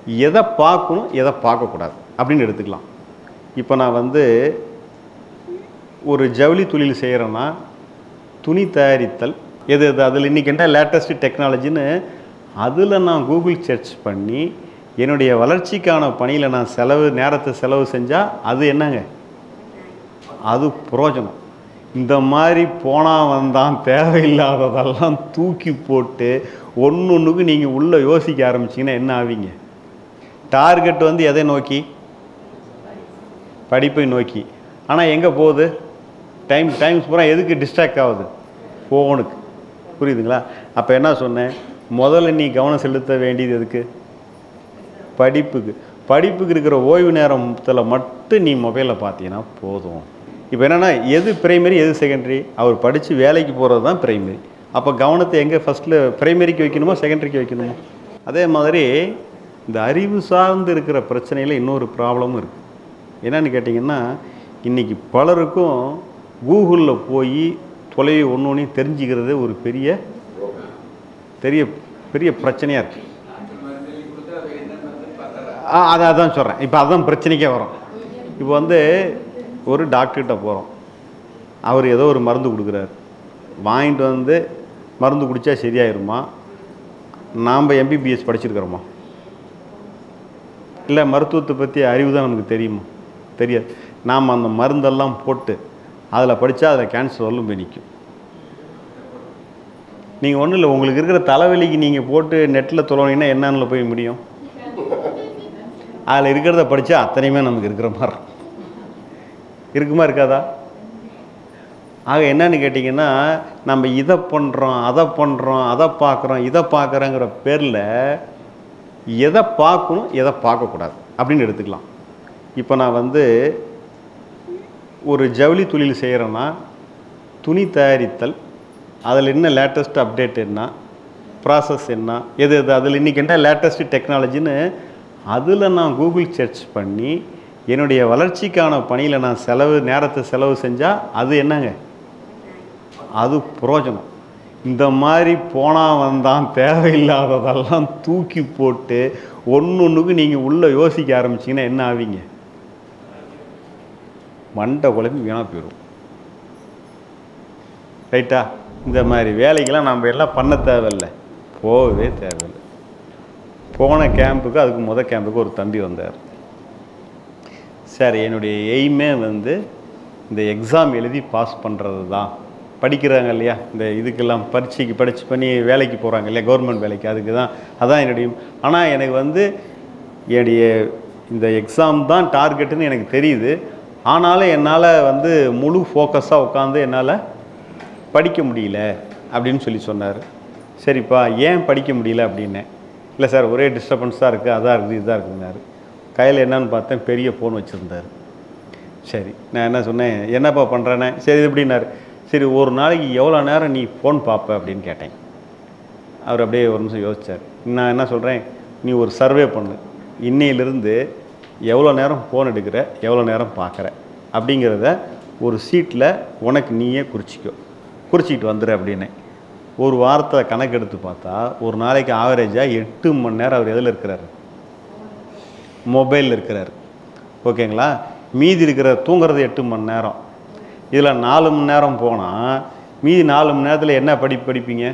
எதை பார்க்கணும் எதை பார்க்கக்கூடாது அப்படின்னு எடுத்துக்கலாம் இப்போ நான் வந்து ஒரு ஜவுளி தொழில் செய்கிறேன்னா துணி தயாரித்தல் எது எது அதில் இன்றைக்கி என்ன லேட்டஸ்ட் டெக்னாலஜின்னு அதில் நான் கூகுள் சர்ச் பண்ணி என்னுடைய வளர்ச்சிக்கான பணியில் நான் செலவு நேரத்தை செலவு செஞ்சால் அது என்னங்க அது புரோஜனம் இந்த மாதிரி போனால் வந்தான் தேவையில்லாததெல்லாம் தூக்கி போட்டு ஒன்று ஒன்றுக்கு நீங்கள் உள்ளே யோசிக்க ஆரம்பிச்சிங்கன்னா என்ன ஆவீங்க டார்கெட் வந்து எதை நோக்கி படிப்பை நோக்கி ஆனால் எங்கே போகுது டைம் டைம்ஸ் பூரா எதுக்கு டிஸ்ட்ராக்ட் ஆகுது ஃபோனுக்கு புரியுதுங்களா அப்போ என்ன சொன்னேன் முதல்ல நீ கவனம் செலுத்த வேண்டியது எதுக்கு படிப்புக்கு படிப்புக்கு இருக்கிற ஓய்வு நேரத்தில் மட்டும் நீ மொபைலில் பார்த்தீங்கன்னா போதும் இப்போ என்னென்னா எது பிரைமரி எது செகண்டரி அவர் படித்து வேலைக்கு போகிறது தான் பிரைமரி அப்போ கவனத்தை எங்கே ஃபஸ்ட்டில் பிரைமரிக்கு வைக்கணுமோ செகண்டரிக்கு வைக்கணுமோ அதே மாதிரி இந்த அறிவு சார்ந்து இருக்கிற பிரச்சனையில் இன்னொரு ப்ராப்ளமும் இருக்குது என்னன்னு கேட்டிங்கன்னா இன்றைக்கி பலருக்கும் கூகுளில் போய் தொலைவி ஒன்று ஒன்றையும் தெரிஞ்சுக்கிறது ஒரு பெரிய பெரிய பெரிய பிரச்சனையாக இருக்குது ஆ அதை அதான் சொல்கிறேன் இப்போ அதான் பிரச்சனைக்கே வரும் இப்போ வந்து ஒரு டாக்டர்கிட்ட போகிறோம் அவர் ஏதோ ஒரு மருந்து கொடுக்குறாரு வாங்கிட்டு வந்து மருந்து குடித்தா சரியாயிருமா நாம் எம்பிபிஎஸ் படிச்சிருக்கிறோமா இல்லை மருத்துவத்தை பற்றி அறிவு தான் நமக்கு தெரியுமா தெரியாது நாம் அந்த மருந்தெல்லாம் போட்டு அதில் படித்தா அதில் கேன்சர் வரலும் போய் நிற்கும் நீங்கள் ஒன்றும் இல்லை உங்களுக்கு இருக்கிற தலைவலிக்கு நீங்கள் போட்டு நெட்டில் தொலைவீங்கன்னா என்னன்னு போய் முடியும் அதில் இருக்கிறத படித்தா அத்தனையுமே நமக்கு இருக்கிற மாதிரி இருக்கும். இருக்குமா இருக்காதா ஆக என்னன்னு கேட்டிங்கன்னா நம்ம இதை பண்ணுறோம் அதை பண்ணுறோம் அதை பார்க்குறோம் இதை பார்க்குறோங்கிற பேரில் எதை பார்க்கணும் எதை பார்க்கக்கூடாது அப்படின்னு எடுத்துக்கலாம் இப்போ நான் வந்து ஒரு ஜவுளி தொழில் செய்கிறேன்னா துணி தயாரித்தல் அதில் என்ன லேட்டஸ்ட் அப்டேட் என்ன ப்ராசஸ் என்ன எது எது அதில் இன்றைக்கி என்ன லேட்டஸ்ட் டெக்னாலஜின்னு அதில் நான் கூகுள் சர்ச் பண்ணி என்னுடைய வளர்ச்சிக்கான பணியில் நான் செலவு நேரத்தை செலவு செஞ்சால் அது என்னங்க அது புரோஜனம் இந்த மாதிரி போனால் வந்தான் தேவையில்லாததெல்லாம் தூக்கி போட்டு ஒன்று ஒன்றுக்கு நீங்கள் உள்ளே யோசிக்க ஆரம்பிச்சிங்கன்னா என்ன ஆவீங்க மண்டை குழம்பி வீணாக போயிடும் ரைட்டா இந்த மாதிரி வேலைக்கெல்லாம் நம்ம எல்லாம் பண்ண தேவையில்லை போகவே தேவையில்லை போன கேம்புக்கு அதுக்கு முத கேம்புக்கு ஒரு தம்பி வந்தார் சார் என்னுடைய எய்மே வந்து இந்த எக்ஸாம் எழுதி பாஸ் பண்ணுறது தான் படிக்கிறாங்க இல்லையா இந்த இதுக்கெல்லாம் பரீட்சைக்கு படித்து பண்ணி வேலைக்கு போகிறாங்க இல்லையா கவர்மெண்ட் வேலைக்கு அதுக்கு தான் அதான் என்னுடைய ஆனால் எனக்கு வந்து என்னுடைய இந்த எக்ஸாம் தான் டார்கெட்டுன்னு எனக்கு தெரியுது ஆனாலும் என்னால் வந்து முழு ஃபோக்கஸாக உட்காந்து என்னால் படிக்க முடியல அப்படின்னு சொல்லி சொன்னார் சரிப்பா ஏன் படிக்க முடியல அப்படின்னேன் இல்லை சார் ஒரே டிஸ்டர்பன்ஸாக இருக்குது அதான் இருக்குது இதாக இருக்குன்னாரு கையில் என்னன்னு பார்த்தேன் பெரிய ஃபோன் வச்சுருந்தார் சரி நான் என்ன சொன்னேன் என்னப்பா பண்ணுறேனே சரி இது எப்படின்னாரு சரி ஒரு நாளைக்கு எவ்வளோ நேரம் நீ ஃபோன் பார்ப்ப அப்படின்னு கேட்டேன் அவர் அப்படியே ஒரு நிமிஷம் யோசிச்சார் நான் என்ன சொல்கிறேன் நீ ஒரு சர்வே பண்ணு இன்னையிலிருந்து எவ்வளோ நேரம் ஃபோன் எடுக்கிற எவ்வளோ நேரம் பார்க்குற அப்படிங்கிறத ஒரு சீட்டில் உனக்கு நீயே குறிச்சிக்கோ குறிச்சிக்கிட்டு வந்துடு அப்படின்னேன் ஒரு வாரத்தை கணக்கெடுத்து பார்த்தா ஒரு நாளைக்கு ஆவரேஜாக எட்டு மணி நேரம் அவர் எதில் இருக்கிறாரு மொபைலில் இருக்கிறார் ஓகேங்களா மீதி இருக்கிற தூங்குறது எட்டு மணி நேரம் இதில் நாலு மணி நேரம் போனால் மீதி நாலு மணி நேரத்தில் என்ன படி படிப்பீங்க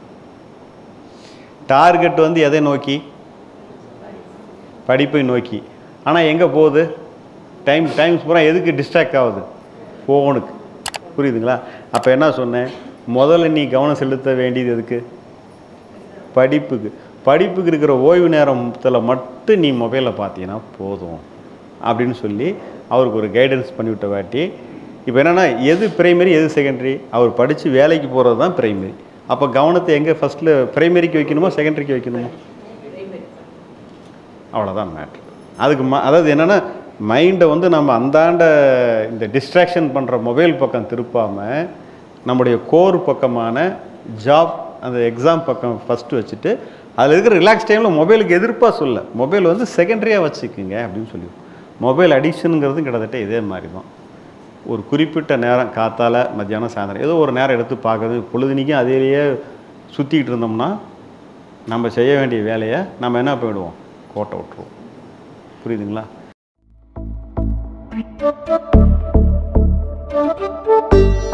டார்கெட் வந்து எதை நோக்கி படிப்பை நோக்கி ஆனால் எங்கே போகுது டைம் டைம்ஸ் பூரா எதுக்கு டிஸ்ட்ராக்ட் ஆகுது ஃபோனுக்கு புரியுதுங்களா அப்போ என்ன சொன்னேன் முதல்ல நீ கவனம் செலுத்த வேண்டியது எதுக்கு படிப்புக்கு படிப்புக்கு இருக்கிற ஓய்வு நேரத்தில் மட்டும் நீ மொபைலில் பார்த்தீங்கன்னா போதும் அப்படின்னு சொல்லி அவருக்கு ஒரு கைடன்ஸ் பண்ணிவிட்ட வாட்டி இப்போ என்னென்னா எது பிரைமரி எது செகண்டரி அவர் படித்து வேலைக்கு போகிறது தான் பிரைமரி அப்போ கவனத்தை எங்கே ஃபஸ்ட்டில் பிரைமரிக்கு வைக்கணுமோ செகண்டரிக்கு வைக்கணுமோ அவ்வளோதான் மேட்ரு அதுக்கு ம அதாவது என்னென்னா மைண்டை வந்து நம்ம அந்தாண்ட இந்த டிஸ்ட்ராக்ஷன் பண்ணுற மொபைல் பக்கம் திருப்பாமல் நம்முடைய கோர் பக்கமான ஜாப் அந்த எக்ஸாம் பக்கம் ஃபஸ்ட்டு வச்சுட்டு அதில் இருக்கிற ரிலாக்ஸ் டைமில் மொபைலுக்கு எதிர்ப்பாக சொல்ல மொபைல் வந்து செகண்டரியாக வச்சுக்குங்க அப்படின்னு சொல்லி மொபைல் அடிக்ஷனுங்கிறதும் கிட்டத்தட்ட இதே மாதிரி தான் ஒரு குறிப்பிட்ட நேரம் காத்தால மத்தியானம் சாயந்தரம் ஏதோ ஒரு நேரம் எடுத்து பார்க்கறது பொழுதுனிக்கும் அதிலேயே சுற்றிக்கிட்டு இருந்தோம்னா நம்ம செய்ய வேண்டிய வேலையை நம்ம என்ன போயிடுவோம் கோட்டை விட்டுருவோம் புரியுதுங்களா Thank you.